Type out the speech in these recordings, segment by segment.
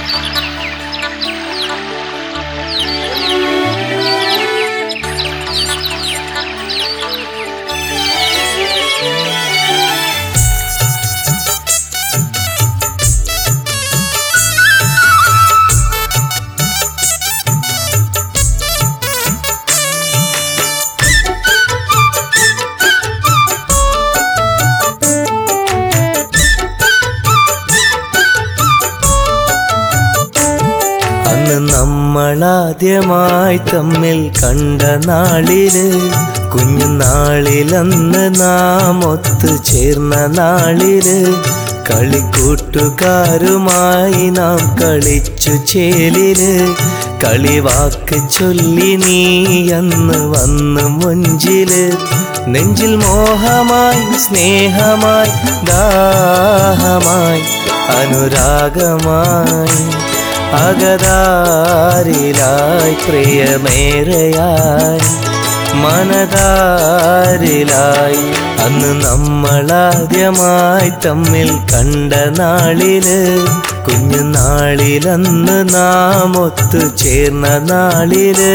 അന്ന് നമ്മളാദ്യമായി തമ്മിൽ കണ്ട നാളില് കുഞ്ഞുനാളിലന്ന് നാം ഒത്തു ചേർന്ന നാളില് കളിക്കൂട്ടുകാരുമായി നാം കളിച്ചു ചേലില് കളിവാക്ക് ചൊല്ലി നീ അന്ന് വന്ന് മുഞ്ചില് നെഞ്ചിൽ മോഹമായി സ്നേഹമായി ദാഹമായി അനുരാഗമായി അകതാരിലായി പ്രിയമേറയായി മനതാരിലായി അന്ന് നമ്മളാദ്യമായി തമ്മിൽ കണ്ട നാളില് കുഞ്ഞുനാളിലന്ന് നാം ഒത്തു ചേർന്ന നാളില്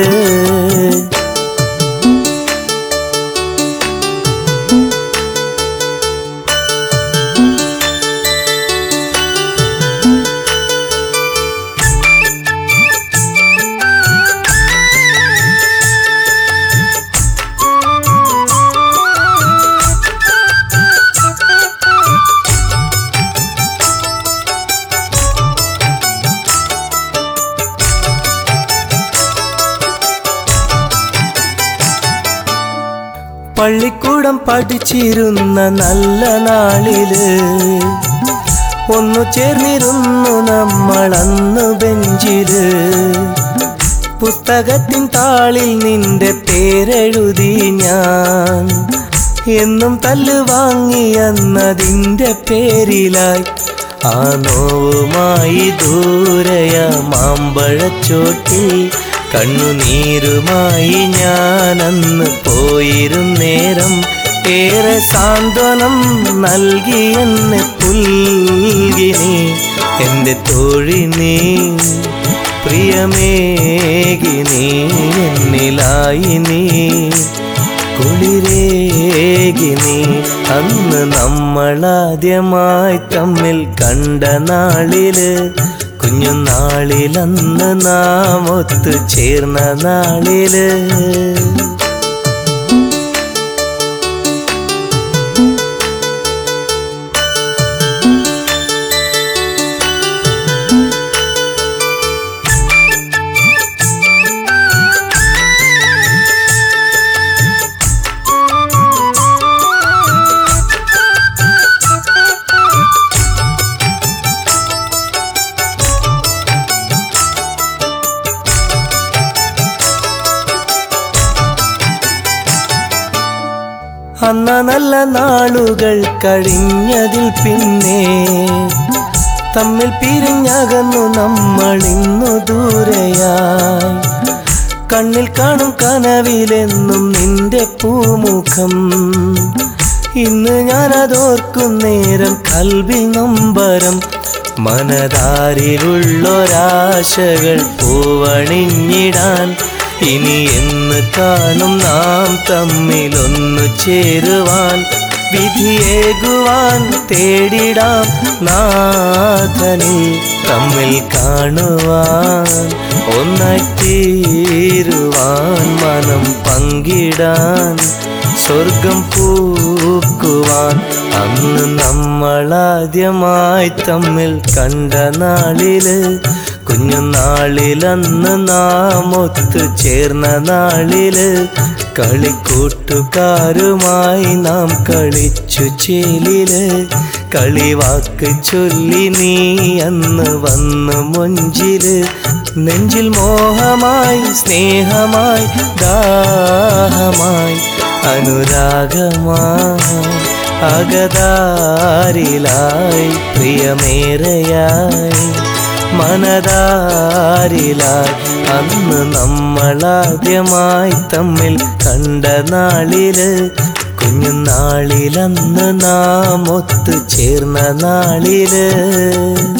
പള്ളിക്കൂടം പഠിച്ചിരുന്ന നല്ല നാളില് ഒന്നു ചേർന്നിരുന്നു നമ്മൾ അന്ന് ബെഞ്ചില് പുസ്തകത്തിൻ താളിൽ നിന്റെ പേരെഴുതി ഞാൻ എന്നും തല്ല് വാങ്ങിയെന്നതിൻ്റെ പേരിലായി ആ നോവുമായി ദൂരയ മാമ്പഴച്ചോട്ടിൽ കണ്ണുനീരുമായി ഞാനന്ന് പോയിരുന്നേരം ഏറെ സാന്ത്വനം നൽകി എന്നെ പുൽകിനി എൻ്റെ തോഴി നീ പ്രിയമേകിനി എന്നിലായി നീ കുളിരേകിനി അന്ന് നമ്മളാദ്യമായി തമ്മിൽ കണ്ട നാളില് കുഞ്ഞുനാളിലന്ന് നാം ഒത്തു ചേർന്ന നാളില് അന്ന നല്ല നാളുകൾ കഴിഞ്ഞതിൽ പിന്നെ തമ്മിൽ പിരിഞ്ഞകന്നു നമ്മൾ ഇന്നു ദൂരെയായി കണ്ണിൽ കാണും കനവിലെന്നും നിന്റെ പൂമുഖം ഇന്ന് ഞാനതോർക്കും നേരം കൽവിൽ നൊമ്പരം മനതാരിലുള്ളൊരാശകൾ പൂവണിഞ്ഞിടാൻ ഇനി എന്ന് കാണും നാം തമ്മിലൊന്നു ചേരുവാൻ വിധിയേകുവാൻ തേടിടാം നാഥനിൽ തമ്മിൽ കാണുവാൻ ഒന്നായി തീരുവാൻ മനം പങ്കിടാൻ സ്വർഗം പൂക്കുവാൻ അന്ന് നമ്മളാദ്യമായി തമ്മിൽ കണ്ട നാളില് കുഞ്ഞുനാളിലന്ന് നാം ഒത്തു ചേർന്ന നാളില് കളിക്കൂട്ടുകാരുമായി നാം കളിച്ചു ചേലില് കളിവാക്ക് ചൊല്ലി നീ അന്ന് വന്ന് മൊഞ്ചില് നെഞ്ചിൽ മോഹമായി സ്നേഹമായി ദാഹമായി അനുരാഗമായി അകതാരിലായി പ്രിയമേറയായി മനതാരിലായി അന്ന് നമ്മളാദ്യമായി തമ്മിൽ കണ്ട നാളില് കുഞ്ഞുനാളിലന്ന് നാം ഒത്തു ചേർന്ന നാളില്